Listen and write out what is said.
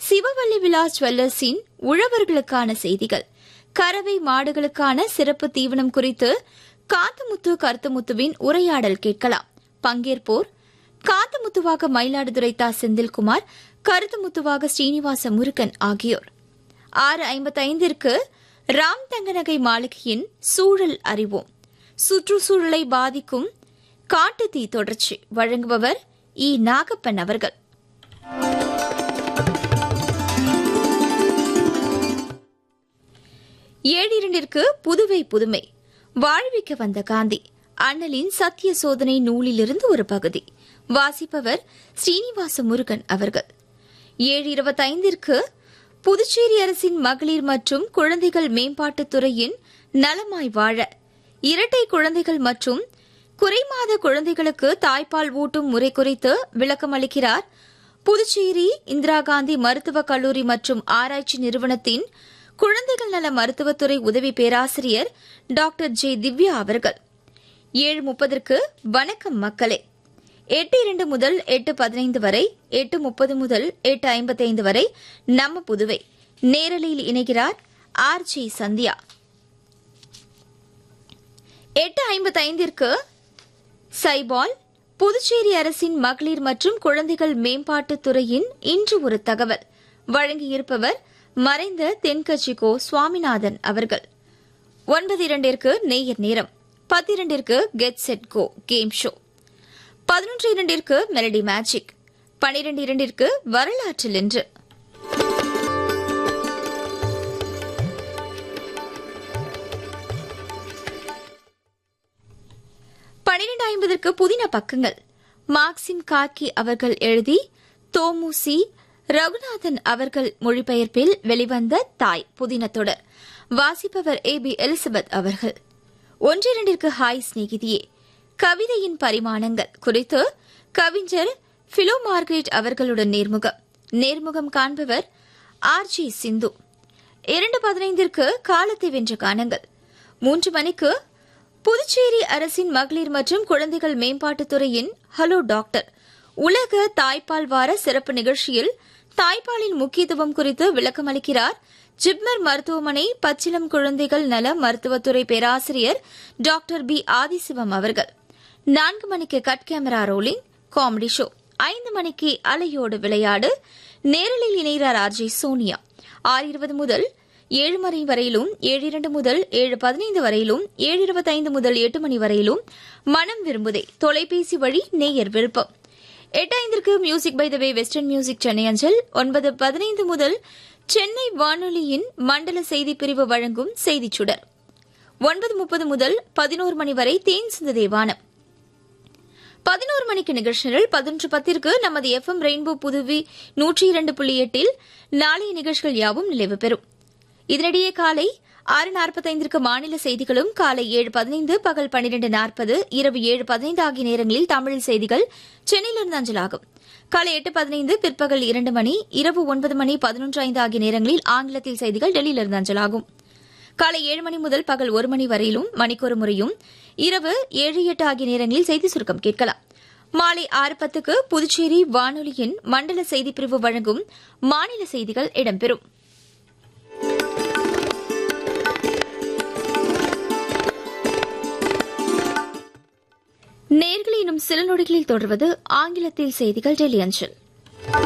சிவவல்லி விலாஸ் ஜுவல்லர்ஸின் உழவர்களுக்கான செய்திகள் கறவை மாடுகளுக்கான சிறப்பு தீவனம் குறித்து காத்தமுத்து கருத்துமுத்துவின் உரையாடல் கேட்கலாம் பங்கேற்போர் காத்தமுத்துவாக மயிலாடுதுறை தா செந்தில்குமார் கருத்துமுத்துவாக ஸ்ரீனிவாச முருகன் ஆகியோர் ஆறு ஐம்பத்தைந்திற்கு ராம் தங்கநகை மாளிகையின் சூழல் அறிவோம் சுற்றுச்சூழலை பாதிக்கும் காட்டுத்தீ தொடர்ச்சி வழங்குபவர் இ நாகப்பன் அவர்கள் ஏழு இரண்டிற்கு புதுவை புதுமை வாழ்விக்க வந்த காந்தி அண்ணலின் சத்திய சோதனை நூலிலிருந்து ஒரு பகுதி வாசிப்பவர் ஸ்ரீனிவாச முருகன் அவர்கள் ஏழு இருபத்தைந்திற்கு புதுச்சேரி அரசின் மகளிர் மற்றும் குழந்தைகள் மேம்பாட்டுத் துறையின் நலமாய் வாழ இரட்டை குழந்தைகள் மற்றும் குறைமாத குழந்தைகளுக்கு தாய்ப்பால் ஊட்டும் முறை குறித்து விளக்கம் அளிக்கிறார் புதுச்சேரி இந்திரா காந்தி மருத்துவக் கல்லூரி மற்றும் ஆராய்ச்சி நிறுவனத்தின் குழந்தைகள் நல மருத்துவத்துறை உதவி பேராசிரியர் டாக்டர் ஜே திவ்யா அவர்கள் ஏழு முப்பதற்கு வணக்கம் மக்களே எட்டு இரண்டு முதல் எட்டு பதினைந்து வரை எட்டு முப்பது முதல் எட்டு ஐம்பத்தைந்து வரை நம்ம புதுவை நேரலையில் இணைகிறார் ஆர் ஜி சந்தியா எட்டு ஐம்பத்தைந்திற்கு சைபால் புதுச்சேரி அரசின் மகளிர் மற்றும் குழந்தைகள் மேம்பாட்டுத் துறையின் இன்று ஒரு தகவல் வழங்கியிருப்பவர் மறைந்த தென்கட்சி கோ சுவாமிநாதன் அவர்கள் ஒன்பது இரண்டிற்கு நேயர் நேரம் பத்திரண்டிற்கு get set go game show பதினொன்று இரண்டிற்கு மெலடி மேஜிக் பனிரெண்டு இரண்டிற்கு வரலாற்றில் என்று பனிரெண்டு ஐம்பதற்கு புதின பக்கங்கள் மார்க்சிம் கார்கி அவர்கள் எழுதி தோமுசி ரகுநாதன் அவர்கள் மொழிபெயர்ப்பில் வெளிவந்த தாய் புதின தொடர் வாசிப்பவர் ஏ பி எலிசபெத் அவர்கள் ஒன்றிரண்டிற்கு ஹாய் சிநேகிதியே கவிதையின் பரிமாணங்கள் குறித்து கவிஞர் பிலோ மார்கரெட் அவர்களுடன் நேர்முகம் நேர்முகம் காண்பவர் ஆர் ஜி சிந்து இரண்டு பதினைந்திற்கு காலத்தை வென்ற கானங்கள் மூன்று மணிக்கு புதுச்சேரி அரசின் மகளிர் மற்றும் குழந்தைகள் மேம்பாட்டுத் துறையின் ஹலோ டாக்டர் உலக தாய்ப்பால் வார சிறப்பு நிகழ்ச்சியில் தாய்ப்பாலின் முக்கியத்துவம் குறித்து விளக்கம் அளிக்கிறார் ஜிப்மர் மருத்துவமனை பச்சிலம் குழந்தைகள் நல மருத்துவத்துறை பேராசிரியர் டாக்டர் பி ஆதிசிவம் அவர்கள் நான்கு மணிக்கு cut camera rolling comedy show ஐந்து மணிக்கு அலையோடு விளையாடு நேரலில் இணைகிறார் ஆர் ஜே சோனியா ஆறு இருபது முதல் ஏழு மணி வரையிலும் ஏழு இரண்டு முதல் ஏழு பதினைந்து வரையிலும் ஏழு இருபத்தைந்து முதல் எட்டு மணி வரையிலும் மனம் விரும்புதே தொலைபேசி வழி நேயர் விருப்பம் எட்டு ஐந்திற்கு music by the way western music Chennai அஞ்சல் ஒன்பது பதினைந்து முதல் சென்னை வானொலியின் மண்டல செய்திப் பிரிவு வழங்கும் செய்திச் சுடர் ஒன்பது முப்பது முதல் பதினோரு மணி வரை தேன் சிந்த வானம் பதினோரு மணிக்கு நிகழ்ச்சிகள் பதினொன்று பத்திற்கு நமது எஃப் எம் ரெயின்போ புதுவி நூற்றி இரண்டு புள்ளி எட்டில் நாளைய நிகழ்ச்சிகள் யாவும் நிறைவு பெறும் இதனிடையே காலை ஆறு நாற்பத்தைந்திற்கு மாநில செய்திகளும் காலை ஏழு பதினைந்து பகல் பன்னிரண்டு நாற்பது இரவு ஏழு பதினைந்து ஆகிய நேரங்களில் தமிழில் செய்திகள் சென்னையிலிருந்து அஞ்சலாகும் காலை எட்டு பதினைந்து பிற்பகல் இரண்டு மணி இரவு ஒன்பது மணி பதினொன்று ஐந்து ஆகிய நேரங்களில் ஆங்கிலத்தில் செய்திகள் டெல்லியிலிருந்து அஞ்சலாகும் காலை ஏழு மணி முதல் பகல் ஒரு மணி வரையிலும் மணிக்கொரு முறையும் இரவு ஏழு எட்டு ஆகிய நேரங்களில் செய்தி சுருக்கம் கேட்கலாம் மாலை ஆறு பத்துக்கு புதுச்சேரி வானொலியின் மண்டல செய்திப்பிரிவு வழங்கும் மாநில செய்திகள் இடம்பெறும் நேர்களை இன்னும் சில நொடிகளில் தொடர்வது ஆங்கிலத்தில் செய்திகள் டெல்லி அஞ்சல்